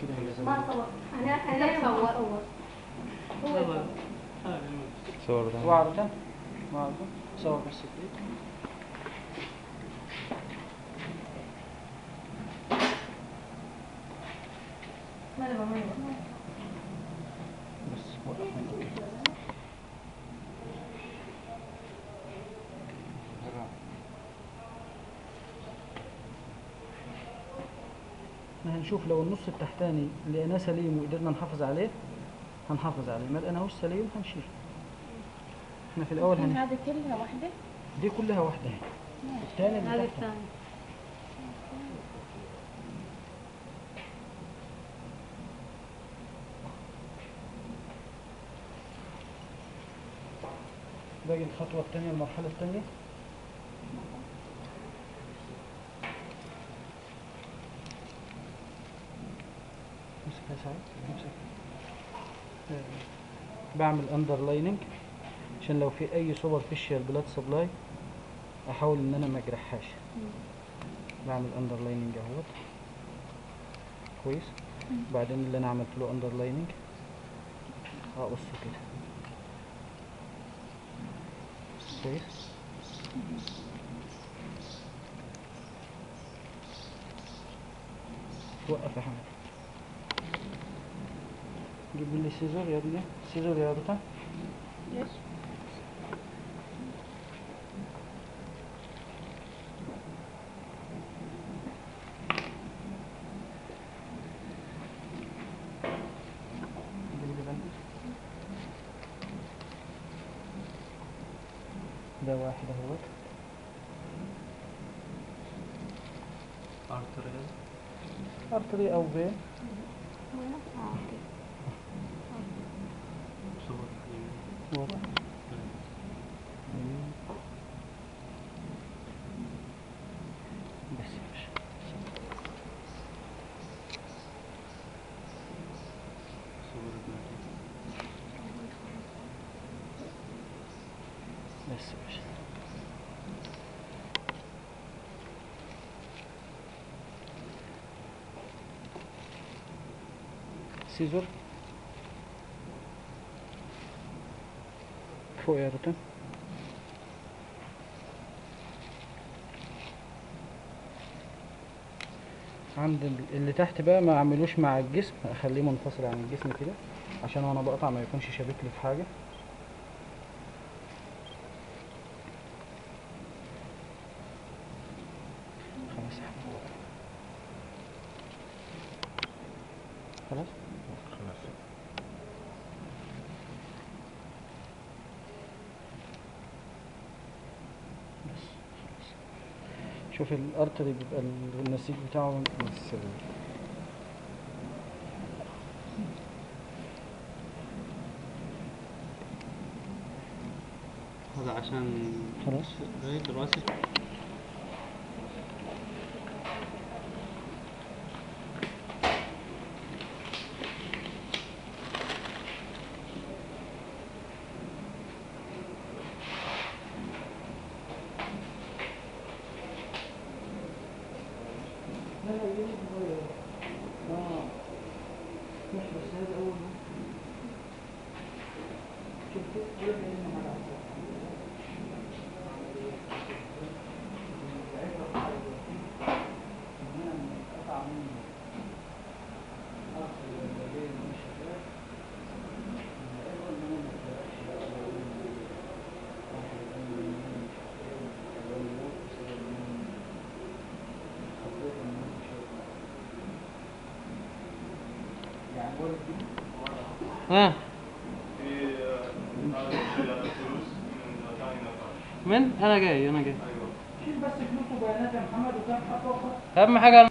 كده ما صور انا انا صور هو صور ده وعرضا وعرضا صور بس كده ما انا بعمل بس وقف من اوكي احنا هنشوف لو النص التحتاني لقيناه سليم وقدرنا نحافظ عليه هنحافظ عليه ما لقيناهوش سليم هنشيل احنا في الاول هن... هذه كلها واحدة دي كلها واحده اهي الثاني هذا اللي تحت الثاني باقي الخطوه الثانيه المرحله الثانيه امسك يا سعيد امسك آه، بعمل اندرلايننج عشان لو في اي سوبرفيشال بلاد سبلاي احاول ان انا ما اجرحهاش بعمل اندرلايننج اهوت كويس بعدين اللي انا عملت له اندرلايننج اقصه كده كويس وقف يا حمد جيب لي سيزور يا ابني سيزور يا رطا ليش؟ جيب لي بندج ده واحد اهوت ارتريال ارتري او فين صور واضح يمين. بس يا باشا صور بس يا باشا سيزور فوق يا روتن عند ال- اللي تحت بقى ما اعملوش مع الجسم اخليه منفصل عن الجسم كده عشان وانا بقطع ما يكونش شابك لي في حاجه خلاص يا حبيبي. خلاص خلاص بس خلاص شوف الارتري بيبقى ال- النسيج بتاعه هذا عشان خلاص ايه دراسة لا لا يجب غير اه مش بس هذا اول ما شوف كيف وين بينهم على بعض. قطع مني. آخر البين مش شغال. الأول ما أنا متابعش بقى بقول آخر البين مش شغال. الأول ما أتصل بالمين. حطيت المين مش شغال. يعني ولد دي ها في آه، فلوس من ثاني نفر من انا جاي انا جاي ايوه شيل بس فلوس وبيانات يا محمد وكم خطوة وخط. اهم حاجة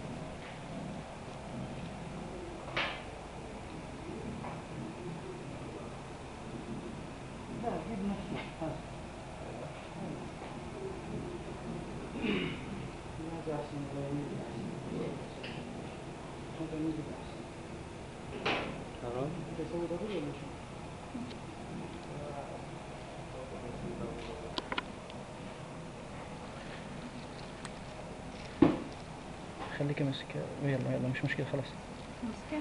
لا جيب نفسه هذا هذا أحسن ولا يمين أحسن هذا يمين أحسن خلاص أنت تسوي ضروري ولا شو؟ خليك ماسك يلا يلا مش مشكلة خلاص ماسكة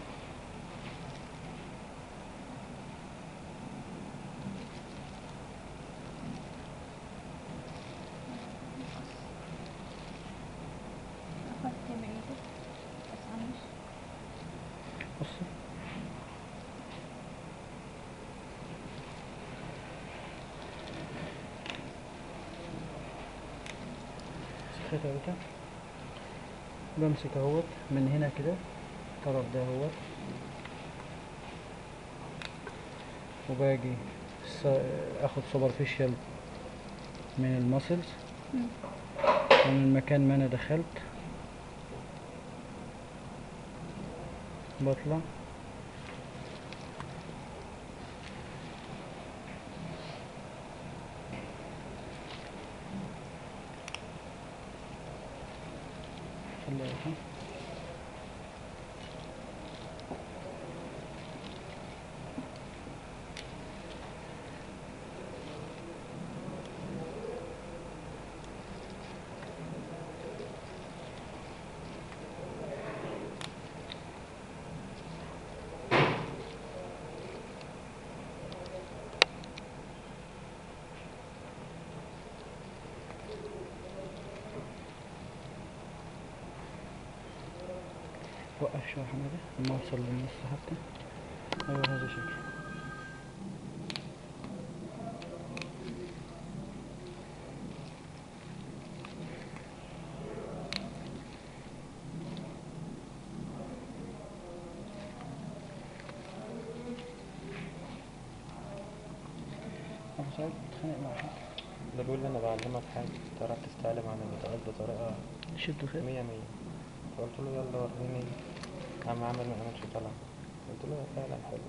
أخذت بعيدة بس عمش بصي سخيت اهوت بمسك اهوت من هنا كده الطرف ده اهوت وباجي س- اخد سوبرفيشال من الماسلز مم. ومن مكان ما انا دخلت بطلع خليها هنا. وقف شوية حمادة لما اوصل للنص حتى ايوه هذا شكل أبو سعيد بتخانق مع حد ده بيقول لي انا بعلمك حاجة تعرف تستعلم عن البطاقات بطريقة شدوا خير مية مية فقلت له يلا وريني عم عمل ما عملش طلع قلت له فعلا حلو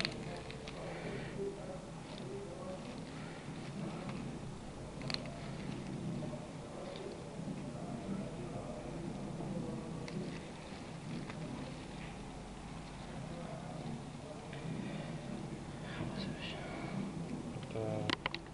خلاص يا باشا قلت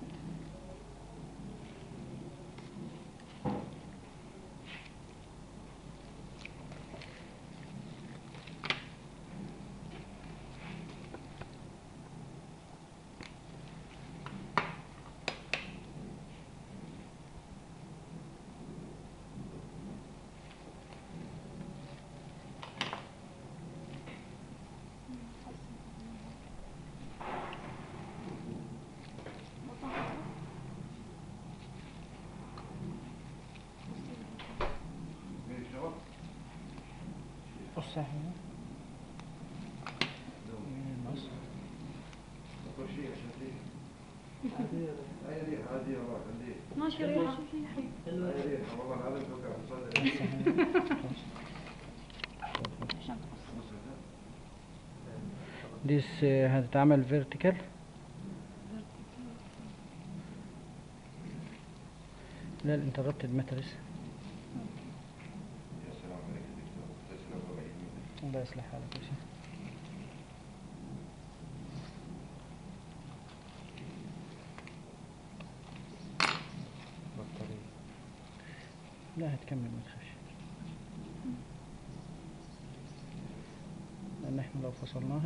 بص يا حبيبي من النص ماشي ريحة عشان تقص دي س- هتتعمل فيرتيكال لا الانتربتد ماتريس الله يصلح حالك يا شيخ بطارية لا هتكمل ما تخافش لان احنا لو فصلناها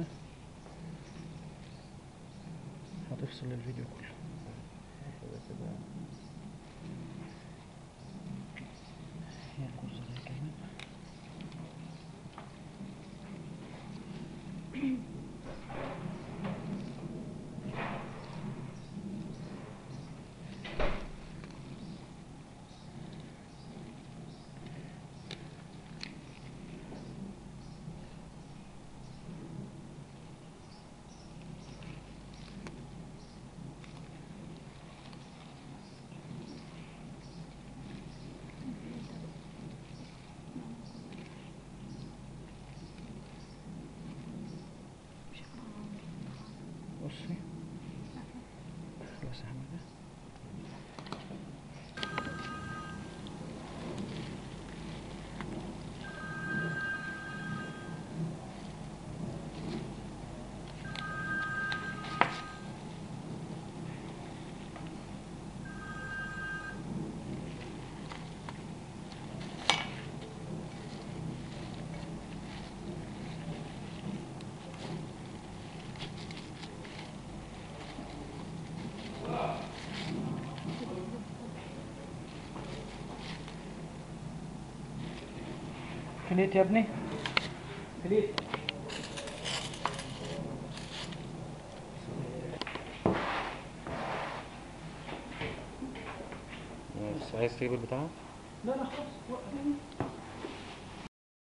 هتفصل الفيديو كله كده كده هي الجزء ده كمان بصي خلاص يا حمادة فليت يا ابني فليت بس عايز تجيب البتاع لا لا خلاص وقف.